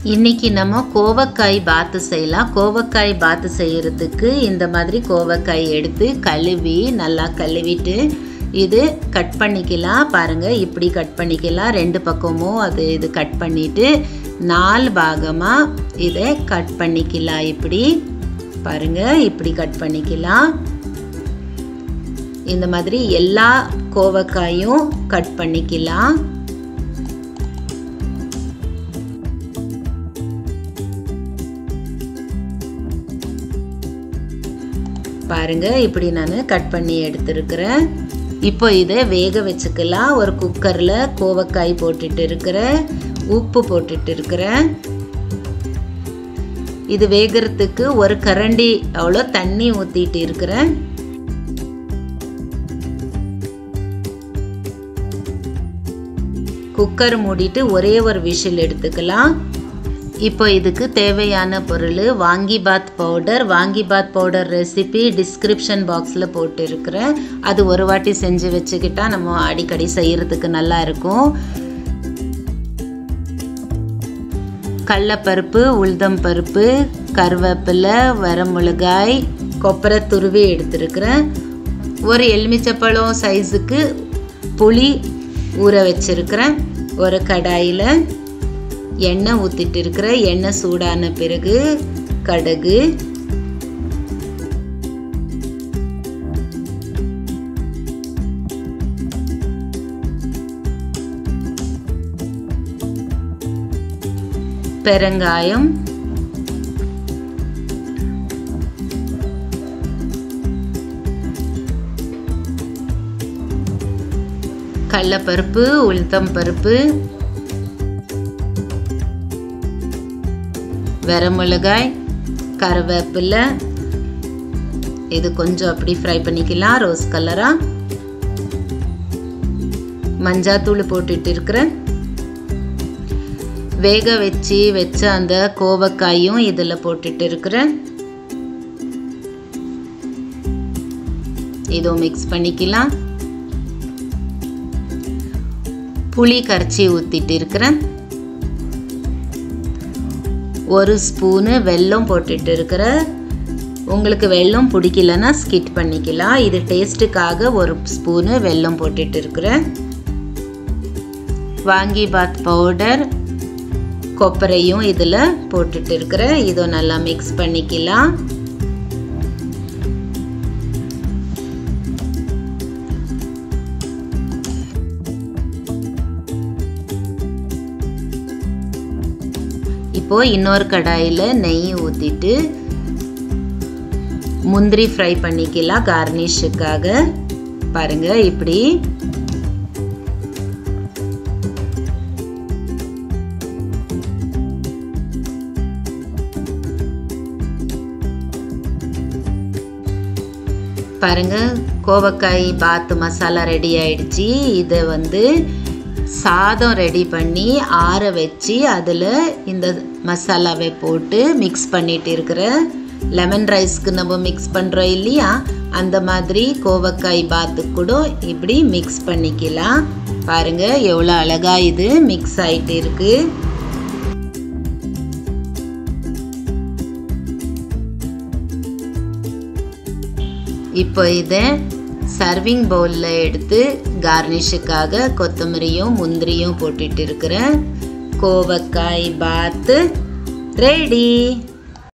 இன்னைக்கு நம்ம கோவக்காய் பாத்து செய்யலாம் கோவக்காய் பாத்து செய்யறதுக்கு இந்த மாதிரி கோவக்காய் எடுத்து கழுவி நல்லா கழுவிட்டு இது கட் பண்ணிக்கலாம் பாருங்க இப்படி கட் பண்ணிக்கலாம் ரெண்டு பக்கமும் அது இது கட் பண்ணிட்டு நாலு பாகமாக இதை கட் பண்ணிக்கலாம் இப்படி பாருங்க இப்படி கட் பண்ணிக்கலாம் இந்த மாதிரி எல்லா கோவக்காயும் கட் பண்ணிக்கலாம் பாருங்க இப்படி நான் கட் பண்ணி எடுத்திருக்கிறேன் இப்போ இதை வேக வச்சுக்கலாம் ஒரு குக்கரில் கோவக்காய் போட்டுட்டு இருக்கிறேன் உப்பு போட்டுட்டு இருக்கிறேன் இது வேகிறதுக்கு ஒரு கரண்டி அவ்வளோ தண்ணி ஊற்றிட்டு இருக்கிறேன் குக்கர் மூடிட்டு ஒரே ஒரு விஷில் எடுத்துக்கலாம் இப்போ இதுக்கு தேவையான பொருள் வாங்கி பாத் பவுடர் வாங்கி பாத் பவுடர் ரெசிபி டிஸ்கிரிப்ஷன் பாக்ஸில் போட்டு இருக்கிறேன் அது ஒரு வாட்டி செஞ்சு வச்சுக்கிட்டா நம்ம அடிக்கடி செய்யறதுக்கு நல்லா இருக்கும் கடலப்பருப்பு உளுதம் பருப்பு கருவேப்பிலை வரமிளகாய் கொப்பரை துருவி எடுத்துருக்கிறேன் ஒரு எலுமிச்சப்பழம் சைஸுக்கு புளி ஊற வச்சிருக்கிறேன் ஒரு கடாயில் எண்ணெய் ஊற்றிட்டு இருக்கிற எண்ணெய் சூடான பிறகு கடுகு பெருங்காயம் கடலப்பருப்பு உளுத்தம் பருப்பு வரமிளகாய் கருவேப்பிலை இது கொஞ்சம் அப்படி ஃப்ரை பண்ணிக்கலாம் ரோஸ் கலராக மஞ்சாத்தூள் போட்டுட்டு இருக்கிறேன் வேக வச்சு வச்ச அந்த கோவக்காயும் இதில் போட்டுட்டு இருக்கிறேன் இதுவும் மிக்ஸ் பண்ணிக்கலாம் புளி கரைச்சி ஊற்றிட்டு இருக்கிறேன் ஒரு ஸ்பூனு வெல்லம் போட்டுட்டு இருக்கிற உங்களுக்கு வெல்லம் பிடிக்கலன்னா ஸ்கிட் பண்ணிக்கலாம் இது டேஸ்ட்டுக்காக ஒரு ஸ்பூனு வெல்லம் போட்டுட்டு இருக்கிறேன் வாங்கி பாத் பவுடர் கொப்பரையும் இதில் போட்டுட்டு இருக்கிறேன் இதை நல்லா மிக்ஸ் பண்ணிக்கலாம் இப்போது இன்னொரு கடாயில் நெய் ஊற்றிட்டு முந்திரி ஃப்ரை பண்ணிக்கலாம் கார்னிஷுக்காக பாருங்கள் இப்படி பாருங்க கோவக்காய் பாத்து மசாலா ரெடி ஆயிடுச்சு இதை வந்து சாதம் ரெடி பண்ணி ஆற வச்சு அதில் இந்த மசாலாவை போட்டு மிக்ஸ் பண்ணிட்டு இருக்கிற லெமன் ரைஸ்க்கு நம்ம மிக்ஸ் பண்ணுறோம் இல்லையா அந்த மாதிரி கோவக்காய் பாத்து கூட இப்படி மிக்ஸ் பண்ணிக்கலாம் பாருங்க எவ்வளோ அழகா இது மிக்ஸ் ஆயிட்டு இருக்கு இப்போ இதை சர்விங் பவுலில் எடுத்து கார்னிஷுக்காக கொத்தமல்லியும் முந்திரியும் போட்டுட்டு இருக்கிறேன் கோவக்காய் பாத்து ரெடி